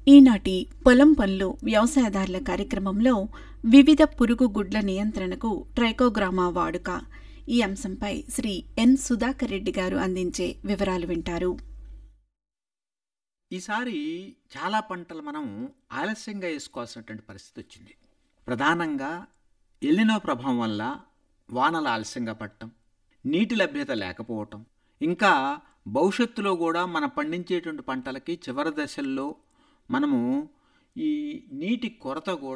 ఈనాటి పొలం పనులు వ్యవసాయదారుల కార్యక్రమంలో వివిధ పురుగు గుడ్ల నియంత్రణకు ట్రైకోగ్రామా వాడుక ఈ అంశంపై శ్రీ ఎన్ సుధాకర్ రెడ్డి గారు అందించే వివరాలు వింటారు ఈసారి చాలా పంటలు మనం ఆలస్యంగా వేసుకోవాల్సినటువంటి పరిస్థితి వచ్చింది ప్రధానంగా ఎల్లినో ప్రభావం వల్ల వానలు ఆలస్యంగా పడటం నీటి లభ్యత లేకపోవటం ఇంకా భవిష్యత్తులో కూడా మనం పండించేటువంటి పంటలకి చివరి దశల్లో మనము ఈ నీటి కొరత కూడా